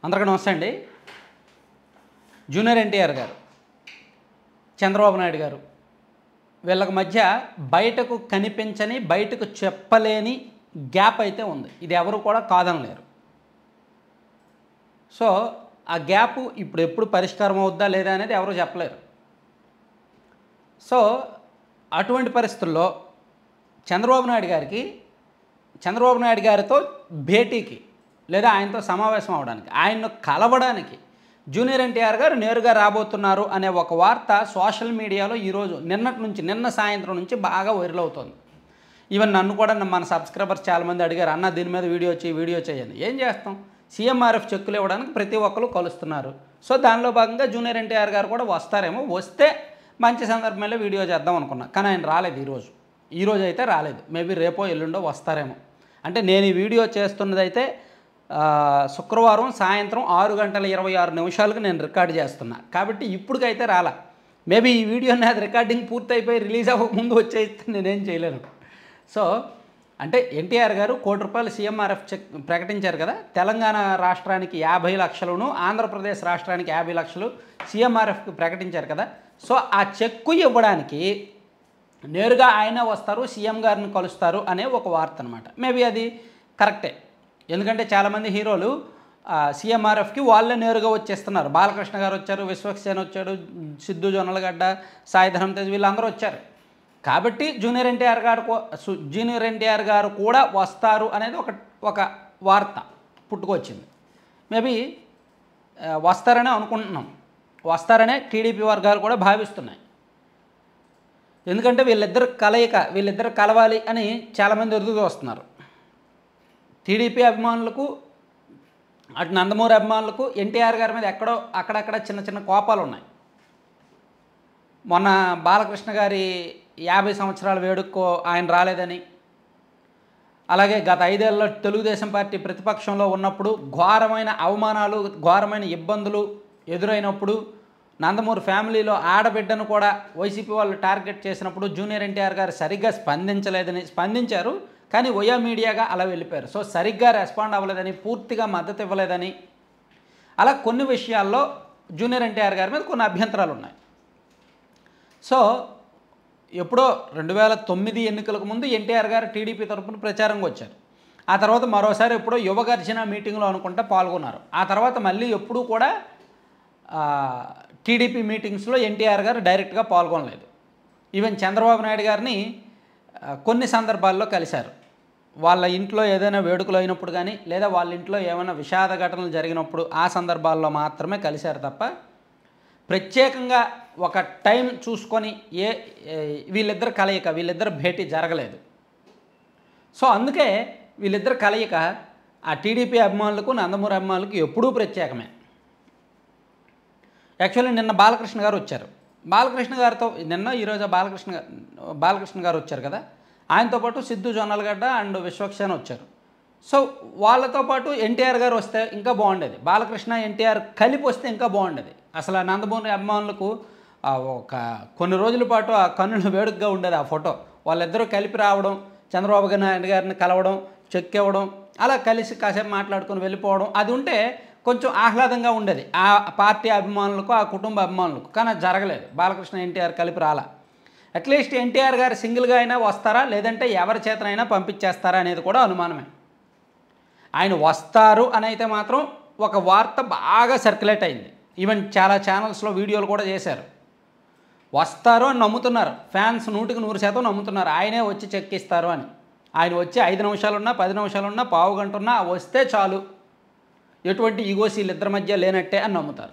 అందరికీ నమస్తే అండి జూనియర్ ఎన్టీఆర్ గారు చంద్రబాబు నాయుడు గారు వీళ్ళకి మధ్య బయటకు కనిపించని బయటకు చెప్పలేని గ్యాప్ అయితే ఉంది ఇది ఎవరు కూడా కాదనలేరు సో ఆ గ్యాప్ ఇప్పుడు ఎప్పుడు పరిష్కారం అవుద్దా లేదా అనేది ఎవరు చెప్పలేరు సో అటువంటి పరిస్థితుల్లో చంద్రబాబు నాయుడు గారికి చంద్రబాబు నాయుడు గారితో భేటీకి లేదా ఆయనతో సమావేశం అవడానికి ఆయన్ను కలవడానికి జూనియర్ ఎన్టీఆర్ గారు నేరుగా రాబోతున్నారు అనే ఒక వార్త సోషల్ మీడియాలో ఈరోజు నిన్నటి నుంచి నిన్న సాయంత్రం నుంచి బాగా వైరల్ అవుతుంది ఈవెన్ నన్ను కూడా మన సబ్స్క్రైబర్స్ చాలామంది అడిగారు అన్న దీని మీద వీడియో చేయి వీడియో చేయండి ఏం చేస్తాం సీఎంఆర్ఎఫ్ చెక్కులు ఇవ్వడానికి ప్రతి ఒక్కరు కలుస్తున్నారు సో దానిలో భాగంగా జూనియర్ ఎన్టీఆర్ గారు కూడా వస్తారేమో వస్తే మంచి సందర్భంలో వీడియో చేద్దాం అనుకున్నా కానీ ఆయన రాలేదు ఈరోజు ఈరోజు అయితే రాలేదు మేబీ రేపో ఎల్లుండో వస్తారేమో అంటే నేను ఈ వీడియో చేస్తున్నదైతే ఆ, శుక్రవారం సాయంత్రం ఆరు గంటల ఇరవై ఆరు నిమిషాలకు నేను రికార్డ్ చేస్తున్నా కాబట్టి ఇప్పటికైతే రాలా మేబీ ఈ వీడియో నాది రికార్డింగ్ పూర్తయిపోయి రిలీజ్ అవ్వకముందు వచ్చేస్తే నేనేం చేయలేను సో అంటే ఎన్టీఆర్ గారు కోటి రూపాయలు సీఎంఆర్ఎఫ్ చెక్ ప్రకటించారు కదా తెలంగాణ రాష్ట్రానికి యాభై లక్షలను ఆంధ్రప్రదేశ్ రాష్ట్రానికి యాభై లక్షలు సీఎంఆర్ఎఫ్కి ప్రకటించారు కదా సో ఆ చెక్కు ఇవ్వడానికి నేరుగా ఆయన వస్తారు సీఎం గారిని కలుస్తారు అనే ఒక వార్త అనమాట మేబీ అది కరెక్టే ఎందుకంటే చాలామంది హీరోలు సీఎంఆర్ఎఫ్కి వాళ్ళే నేరుగా వచ్చేస్తున్నారు బాలకృష్ణ గారు వచ్చారు విశ్వక్సేన్ వచ్చాడు సిద్ధు జొన్నలగడ్డ సాయిధరం తేజ్ వీళ్ళందరూ వచ్చారు కాబట్టి జూనియర్ ఎన్టీఆర్ గారు కూ- సు- జూనియర్ ఎన్టీఆర్ గారు కూడా వస్తారు అనేది ఒక ఒక వార్త పుట్టుకొచ్చింది మేబీ ఆ, వస్తారనే అనుకుంటున్నాం వస్తారనే టీడీపీ వర్గాలు కూడా భావిస్తున్నాయి ఎందుకంటే వీళ్ళిద్దరు కలయిక వీళ్ళిద్దరు కలవాలి అని చాలామంది ఎదురు వస్తున్నారు టీడీపీ అభిమానులకు అటు నందమూరి అభిమానులకు ఎన్టీఆర్ గారి మీద ఎక్కడో అక్కడక్కడ చిన్న చిన్న కోపాలు ఉన్నాయి మొన్న బాలకృష్ణ గారి యాభై సంవత్సరాల వేడుకో ఆయన రాలేదని అలాగే గత ఐదేళ్లలో తెలుగుదేశం పార్టీ ప్రతిపక్షంలో ఉన్నప్పుడు ఘోరమైన అవమానాలు ఘోరమైన ఇబ్బందులు ఎదురైనప్పుడు నందమూరి ఫ్యామిలీలో ఆడబిడ్డను కూడా వైసీపీ వాళ్ళు టార్గెట్ చేసినప్పుడు జూనియర్ ఎన్టీఆర్ గారు సరిగ్గా స్పందించలేదని స్పందించారు కానీ ఒయా మీడియాగా అలా వెళ్ళిపోయారు సో సరిగ్గా రెస్పాండ్ అవ్వలేదని పూర్తిగా మద్దతు ఇవ్వలేదని అలా కొన్ని విషయాల్లో జూనియర్ ఎన్టీఆర్ గారి మీద కొన్ని అభ్యంతరాలు ఉన్నాయి సో ఎప్పుడో రెండు వేల తొమ్మిది ఎన్నికలకు ముందు ఎన్టీఆర్ గారు టీడీపీ తరపున ప్రచారంగా వచ్చారు ఆ తర్వాత మరోసారి ఎప్పుడో యువగర్జన మీటింగ్లో అనుకుంటా పాల్గొన్నారు ఆ తర్వాత మళ్ళీ ఎప్పుడూ కూడా ఆ, టీడీపీ మీటింగ్స్లో ఎన్టీఆర్ గారు డైరెక్ట్గా పాల్గొనలేదు ఈవెన్ చంద్రబాబు నాయుడు గారిని ఆ, కొన్ని సందర్భాల్లో కలిశారు వాళ్ళ ఇంట్లో ఏదైనా వేడుకలు అయినప్పుడు కానీ లేదా వాళ్ళ ఇంట్లో ఏమైనా విషాద ఘటనలు జరిగినప్పుడు ఆ సందర్భాల్లో మాత్రమే కలిశారు తప్ప ప్రత్యేకంగా ఒక టైం చూసుకొని ఏ ఏ- వీళ్ళిద్దరు కలయిక వీళ్ళిద్దరు భేటీ జరగలేదు సో అందుకే వీళ్ళిద్దరు కలయిక ఆ టీడీపీ అభిమానులకు నందమూరి అభిమానులకు ఎప్పుడూ ప్రత్యేకమే యాక్చువల్లీ నిన్న బాలకృష్ణ గారు వచ్చారు బాలకృష్ణ గారితో నిన్న ఈరోజు బాలకృష్ణ గా- బాలకృష్ణ గారు వచ్చారు కదా ఆయనతో పాటు సిద్ధు జొన్నలగడ్డ అండ్ విశ్వక్సేన్ వచ్చారు సో వాళ్ళతో పాటు ఎన్టీఆర్ గారు వస్తే ఇంకా బాగుండేది బాలకృష్ణ ఎన్టీఆర్ కలిపి వస్తే ఇంకా బాగుండేది అసలు ఆ నందమూరి అభిమానులకు ఆ ఒక కొన్ని రోజుల పాటు ఆ కన్నుల వేడుకగా ఉండేది ఆ ఫోటో వాళ్ళిద్దరూ కలిపి రావడం చంద్రబాబు నాయుడు గారిని కలవడం చెక్ ఇవ్వడం అలా కలిసి కాసేపు మాట్లాడుకొని వెళ్ళిపోవడం అది ఉంటే కొంచెం ఆహ్లాదంగా ఉండేది ఆ పార్టీ అభిమానులకు ఆ కుటుంబ అభిమానులకు కానీ అది జరగలేదు బాలకృష్ణ ఎన్టీఆర్ కలిపి రాలా అట్లీస్ట్ ఎన్టీఆర్ గారు సింగిల్గా అయినా వస్తారా లేదంటే ఎవరి చేతనైనా పంపించేస్తారా అనేది కూడా అనుమానమే ఆయన వస్తారు అని అయితే మాత్రం ఒక వార్త బాగా సర్క్యులేట్ అయింది ఈవెన్ చాలా ఛానల్స్లో వీడియోలు కూడా చేశారు వస్తారు అని నమ్ముతున్నారు ఫ్యాన్స్ నూటికి నూరు శాతం నమ్ముతున్నారు ఆయనే వచ్చి చెక్ ఇస్తారు అని ఆయన వచ్చి ఐదు నిమిషాలున్నా పది నిమిషాలున్నా పావు గంట ఉన్నా వస్తే చాలు ఎటువంటి ఈగోస్ వీళ్ళిద్దరి మధ్య లేనట్టే అని నమ్ముతారు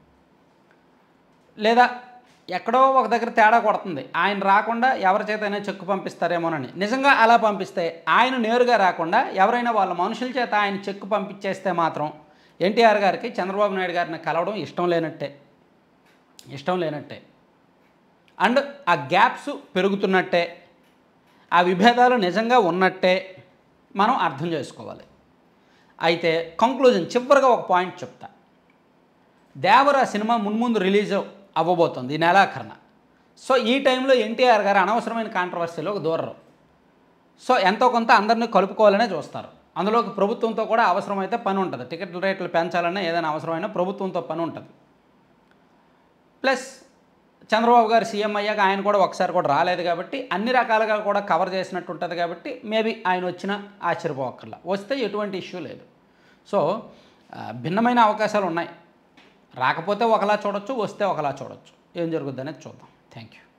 లేదా ఎక్కడో ఒక దగ్గర తేడా కొడుతుంది ఆయన రాకుండా ఎవరి చేతైనా చెక్కు పంపిస్తారేమోనని నిజంగా అలా పంపిస్తే ఆయన నేరుగా రాకుండా ఎవరైనా వాళ్ళ మనుషుల చేత ఆయన చెక్కు పంపించేస్తే మాత్రం ఎన్టీఆర్ గారికి చంద్రబాబు నాయుడు గారిని కలవడం ఇష్టం లేనట్టే ఇష్టం లేనట్టే అండ్ ఆ గ్యాప్స్ పెరుగుతున్నట్టే ఆ విభేదాలు నిజంగా ఉన్నట్టే మనం అర్థం చేసుకోవాలి అయితే కంక్లూజన్ చివరిగా ఒక పాయింట్ చెప్తా దేవర సినిమా మున్ముందు రిలీజ్ అవ్వబోతుంది ఈ నెలాఖరున సో ఈ టైంలో ఎన్టీఆర్ గారు అనవసరమైన కాంట్రవర్సీలోకి దూరరు సో ఎంతో కొంత అందరినీ కలుపుకోవాలనే చూస్తారు అందులోకి ప్రభుత్వంతో కూడా అవసరమైతే పని ఉంటుంది టికెట్ల రేట్లు పెంచాలన్నా ఏదైనా అవసరమైనా ప్రభుత్వంతో పని ఉంటుంది ప్లస్ చంద్రబాబు గారు సీఎం అయ్యాక ఆయన కూడా ఒకసారి కూడా రాలేదు కాబట్టి అన్ని రకాలుగా కూడా కవర్ చేసినట్టు ఉంటుంది కాబట్టి మేబీ ఆయన వచ్చిన ఆశ్చర్యపోక్కర్లా వస్తే ఎటువంటి ఇష్యూ లేదు సో ఆ, భిన్నమైన అవకాశాలు ఉన్నాయి రాకపోతే ఒకలా చూడొచ్చు వస్తే ఒకలా చూడొచ్చు ఏం జరుగుద్ది అనేది చూద్దాం థ్యాంక్ యూ